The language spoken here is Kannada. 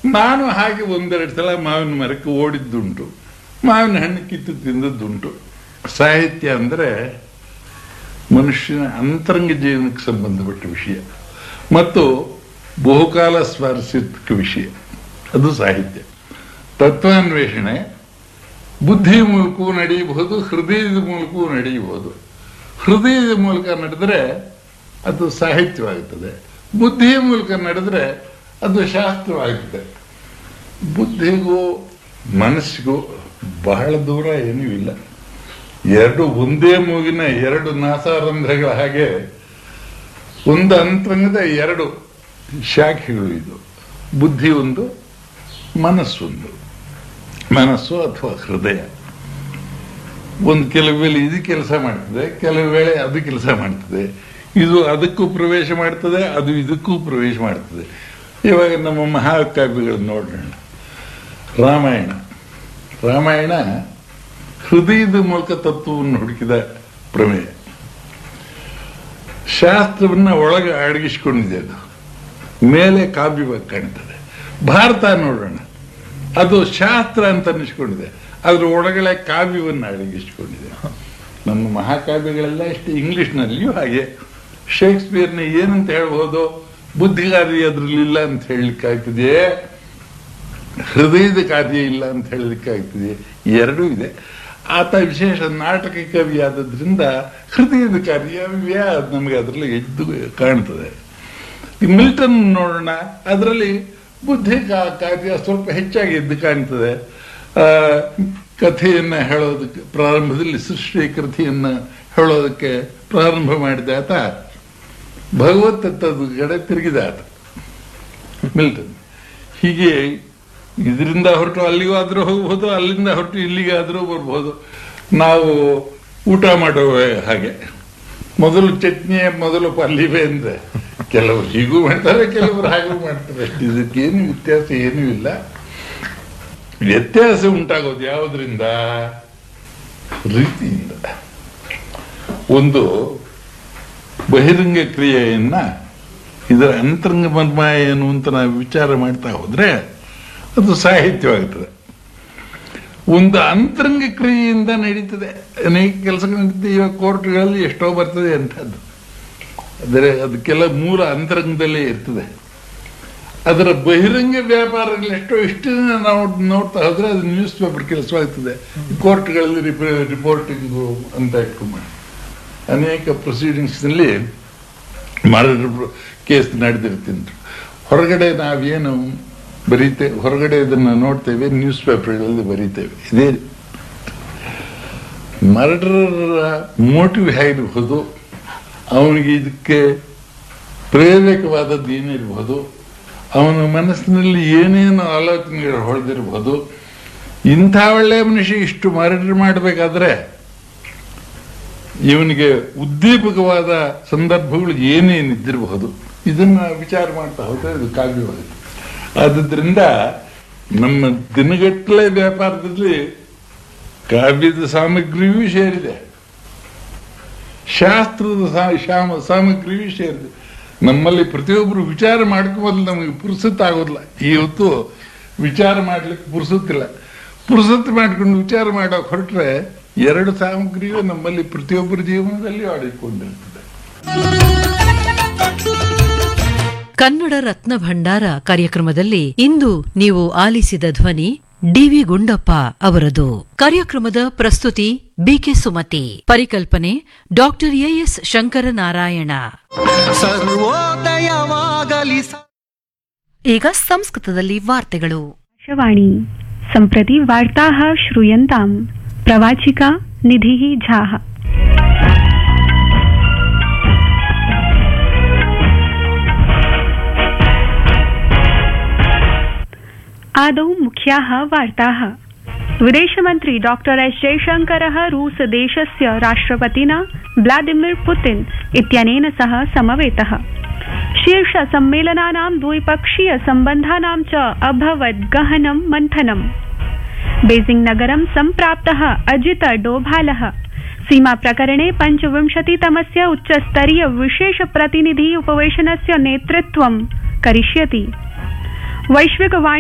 ನಾನು ಹಾಗೆ ಒಂದೆರಡು ಸಲ ಮಾವಿನ ಮರಕ್ಕೆ ಓಡಿದ್ದುಂಟು ಮಾವಿನ ಹಣ್ಣು ಕಿತ್ತು ತಿಂದದ್ದುಂಟು ಸಾಹಿತ್ಯ ಅಂದರೆ ಮನುಷ್ಯನ ಅಂತರಂಗ ಜೀವನಕ್ಕೆ ಸಂಬಂಧಪಟ್ಟ ವಿಷಯ ಮತ್ತು ಬಹುಕಾಲ ಸ್ವಾರಸ್ಯಕ ವಿಷಯ ಅದು ಸಾಹಿತ್ಯ ತತ್ವಾನ್ವೇಷಣೆ ಬುದ್ಧಿಯ ಮೂಲಕವೂ ನಡೆಯಬಹುದು ಹೃದಯದ ಮೂಲಕವೂ ನಡೆಯಬಹುದು ಹೃದಯದ ಮೂಲಕ ನಡೆದರೆ ಅದು ಸಾಹಿತ್ಯವಾಗುತ್ತದೆ ಬುದ್ಧಿಯ ಮೂಲಕ ನಡೆದರೆ ಅದು ಶಾಸ್ತ್ರವಾಗುತ್ತದೆ ಬುದ್ಧಿಗೂ ಮನಸ್ಸಿಗೂ ಬಹಳ ದೂರ ಏನೂ ಇಲ್ಲ ಎರಡು ಒಂದೇ ಮೂಗಿನ ಎರಡು ನಾಸಾರಂಧ್ರಗಳ ಹಾಗೆ ಒಂದು ಅಂತರಂಗದ ಎರಡು ಶಾಖೆಗಳು ಇದು ಬುದ್ಧಿ ಒಂದು ಮನಸ್ಸೊಂದು ಮನಸ್ಸು ಅಥವಾ ಹೃದಯ ಒಂದು ಕೆಲವು ವೇಳೆ ಇದು ಕೆಲಸ ಮಾಡ್ತದೆ ಕೆಲವು ವೇಳೆ ಅದು ಕೆಲಸ ಮಾಡ್ತದೆ ಇದು ಅದಕ್ಕೂ ಪ್ರವೇಶ ಮಾಡ್ತದೆ ಅದು ಇದಕ್ಕೂ ಪ್ರವೇಶ ಮಾಡ್ತದೆ ಇವಾಗ ನಮ್ಮ ಮಹಾಕಾವ್ಯಗಳನ್ನು ನೋಡೋಣ ರಾಮಾಯಣ ರಾಮಾಯಣ ಹೃದಯದ ಮೂಲಕ ತತ್ವವನ್ನು ಹುಡುಕಿದ ಪ್ರಮೇಯ ಶಾಸ್ತ್ರವನ್ನ ಒಳಗೆ ಅಡಗಿಸಿಕೊಂಡಿದೆ ಅದು ಮೇಲೆ ಕಾವ್ಯವಾಗಿ ಕಾಣ್ತದೆ ಭಾರತ ನೋಡೋಣ ಅದು ಶಾಸ್ತ್ರ ಅಂತ ಅನ್ನಿಸ್ಕೊಂಡಿದೆ ಅದ್ರ ಒಳಗಡೆ ಕಾವ್ಯವನ್ನು ಅಡಗಿಸಿಕೊಂಡಿದೆ ನಮ್ಮ ಮಹಾಕಾವ್ಯಗಳೆಲ್ಲ ಇಷ್ಟು ಇಂಗ್ಲಿಷ್ನಲ್ಲಿಯೂ ಹಾಗೆ ಶೇಕ್ಸ್ಪಿಯರ್ನ ಏನಂತ ಹೇಳ್ಬೋದು ಬುದ್ಧಿಗಾರಿ ಅದ್ರಲ್ಲಿಲ್ಲ ಅಂತ ಹೇಳಲಿಕ್ಕಾಗ್ತದೆಯೇ ಹೃದಯದ ಕಾರ್ಯ ಇಲ್ಲ ಅಂತ ಹೇಳಲಿಕ್ಕಾಗ್ತದೆ ಎರಡೂ ಇದೆ ಆತ ವಿಶೇಷ ನಾಟಕ ಕವಿ ಆದದ್ರಿಂದ ಹೃದಯದ ಕಾರ್ಯ ವ್ಯಾ ನಮಗೆ ಅದರಲ್ಲಿ ಎದ್ದು ಕಾಣ್ತದೆ ಈ ಮಿಲ್ಟನ್ ನೋಡೋಣ ಅದರಲ್ಲಿ ಬುದ್ಧಿ ಕಾ- ಕಾರ್ಯ ಸ್ವಲ್ಪ ಹೆಚ್ಚಾಗಿ ಎದ್ದು ಕಾಣ್ತದೆ ಆ, ಕಥೆಯನ್ನ ಹೇಳೋದಕ್ಕೆ ಪ್ರಾರಂಭದಲ್ಲಿ ಸೃಷ್ಟಿ ಕಥೆಯನ್ನ ಹೇಳೋದಕ್ಕೆ ಪ್ರಾರಂಭ ಮಾಡಿದ ಆತ ಭಗವತ್ ತತ್ವದ ಕಡೆ ತಿರುಗಿದ ಆತ ಮಿಲ್ಟನ್ ಹೀಗೆ ಇದರಿಂದ ಹೊರಟು ಅಲ್ಲಿಗೂ ಆದ್ರೂ ಹೋಗ್ಬೋದು ಅಲ್ಲಿಂದ ಹೊರಟು ಇಲ್ಲಿಗಾದ್ರೂ ಬರ್ಬೋದು ನಾವು ಊಟ ಮಾಡುವ ಹಾಗೆ ಮೊದಲು ಚಟ್ನಿ ಮೊದಲು ಪಲ್ಲಿವೆ ಅಂದ್ರೆ ಕೆಲವರು ಹೀಗೂ ಮಾಡ್ತಾರೆ ಕೆಲವರು ಹಾಗೂ ಮಾಡ್ತಾರೆ ಅಷ್ಟೇ ಇದಕ್ಕೇನು ವ್ಯತ್ಯಾಸ ಏನೂ ಇಲ್ಲ ವ್ಯತ್ಯಾಸ ಉಂಟಾಗೋದು ಯಾವುದರಿಂದ ರೀತಿಯಿಂದ ಒಂದು ಬಹಿರಂಗ ಕ್ರಿಯೆಯನ್ನ ಇದರ ಅಂತರಂಗ ಮರ್ಮ ಏನು ಅಂತ ನಾವು ವಿಚಾರ ಮಾಡ್ತಾ ಹೋದ್ರೆ ಅದು ಸಾಹಿತ್ಯವಾಗುತ್ತದೆ ಒಂದು ಅಂತರಂಗ ಕ್ರಿಯೆಯಿಂದ ನಡೀತದೆ ಅನೇಕ ಕೆಲಸಗಳು ನಡೀತದೆ ಇವಾಗ ಕೋರ್ಟ್ಗಳಲ್ಲಿ ಎಷ್ಟೋ ಬರ್ತದೆ ಅಂಥದ್ದು ಆದರೆ ಅದಕ್ಕೆಲ್ಲ ಮೂಲ ಅಂತರಂಗದಲ್ಲೇ ಇರ್ತದೆ ಅದರ ಬಹಿರಂಗ ವ್ಯಾಪಾರಗಳು ಎಷ್ಟೋ ಇಷ್ಟು ದಿನ ನಾವು ನೋಡ್ತಾ ಹೋದ್ರೆ ಅದು ನ್ಯೂಸ್ ಪೇಪರ್ ಕೆಲಸವಾಗ್ತದೆ ಕೋರ್ಟ್ಗಳಲ್ಲಿ ರಿಪೋರ್ಟಿಂಗು ಅಂತ ಇಟ್ಕೊಂಡು ಅನೇಕ ಪ್ರೊಸೀಡಿಂಗ್ಸ್ನಲ್ಲಿ ಮರ್ಡರ್ ಕೇಸ್ ನಡೆದಿರ್ತಿದ್ರು ಹೊರಗಡೆ ನಾವೇನು ಬರೀತೇವೆ ಹೊರಗಡೆ ಇದನ್ನು ನೋಡ್ತೇವೆ ನ್ಯೂಸ್ ಪೇಪರ್ಗಳಲ್ಲಿ ಬರೀತೇವೆ ಇದೇ ಮರ್ಡರರ ಮೋಟಿವ್ ಹೇಗಿರ್ಬೋದು ಅವನಿಗೆ ಇದಕ್ಕೆ ಪ್ರೇರಕವಾದದ್ದು ಏನಿರ್ಬೋದು ಅವನ ಮನಸ್ಸಿನಲ್ಲಿ ಏನೇನು ಆಲೋಚನೆಗಳು ಹೊಳೆದಿರ್ಬೋದು ಇಂಥ ಒಳ್ಳೆಯ ಮನುಷ್ಯ ಇಷ್ಟು ಮರ್ಡರ್ ಮಾಡಬೇಕಾದ್ರೆ ಇವನಿಗೆ ಉದ್ದೀಪಕವಾದ ಸಂದರ್ಭಗಳು ಏನೇನಿದ್ದಿರಬಹುದು ಇದನ್ನ ವಿಚಾರ ಮಾಡ್ತಾ ಹೋದ್ರೆ ಇದು ಕಾವ್ಯವಾಗುತ್ತೆ ಆದುದರಿಂದ ನಮ್ಮ ದಿನಗಟ್ಟಲೆ ವ್ಯಾಪಾರದಲ್ಲಿ ಕಾವ್ಯದ ಸಾಮಗ್ರಿಯೂ ಸೇರಿದೆ ಶಾಸ್ತ್ರದ ಸಾ- ಶಾಮ ಸಾಮಗ್ರಿಯೂ ಸೇರಿದೆ ನಮ್ಮಲ್ಲಿ ಪ್ರತಿಯೊಬ್ಬರು ವಿಚಾರ ಮಾಡ್ಕೋಬೋದು ನಮಗೆ ಪುರುಸತ್ ಆಗೋದಿಲ್ಲ ಇವತ್ತು ವಿಚಾರ ಮಾಡ್ಲಿಕ್ಕೆ ಪುರುಸತ್ತಿಲ್ಲ ಪುರುಸತ್ತು ಮಾಡ್ಕೊಂಡು ವಿಚಾರ ಮಾಡೋಕೆ ಹೊರಟ್ರೆ ಎರಡು ಸಾಮಗ್ರಿಯು ನಮ್ಮಲ್ಲಿ ಪ್ರತಿಯೊಬ್ಬರ ಜೀವನದಲ್ಲಿ ಆಡಿಕೊಂಡಿರ್ತದೆ ಕನ್ನಡ ರತ್ನ ಭಂಡಾರ ಕಾರ್ಯಕ್ರಮದಲ್ಲಿ ಇಂದು ನೀವು ಆಲಿಸಿದ ಧ್ವನಿ ಡಿವಿ ಗುಂಡಪ್ಪ ಅವರದು ಕಾರ್ಯಕ್ರಮದ ಪ್ರಸ್ತುತಿ ಬಿಕೆ ಸುಮತಿ ಪರಿಕಲ್ಪನೆ ಡಾಕ್ಟರ್ ಎಎಸ್ ಶಂಕರನಾರಾಯಣ ಸರ್ವೋದಯವಾಗಲಿ ಸ- ಈಗ ಸಂಸ್ಕೃತದಲ್ಲಿ ವಾರ್ತೆಗಳು आकाशवाणी सम्प्रति वार्ताः श्रूयन्ताम् प्रवाचिका निधिः झाः आदौ मुख्याः वार्ताः विदेशमन्त्री डॉक्टर एस जयशङ्करः रूसदेशस्य राष्ट्रपतिना व्लादिमिर पुतिन इत्यनेन सह समवेतः शीर्षसम्मेलनानां द्विपक्षीय सम्बन्धानां च अभवत् गहनं मन्थनम् बेजिंग नगरं सम्प्राप्तः अजित डोभालः सीमा प्रकरणे पञ्चविंशतितमस्य उच्चस्तरीय विशेष प्रतिनिधि उपवेशनस्य नेतृत्वं करिष्यति वैश्विक वाणि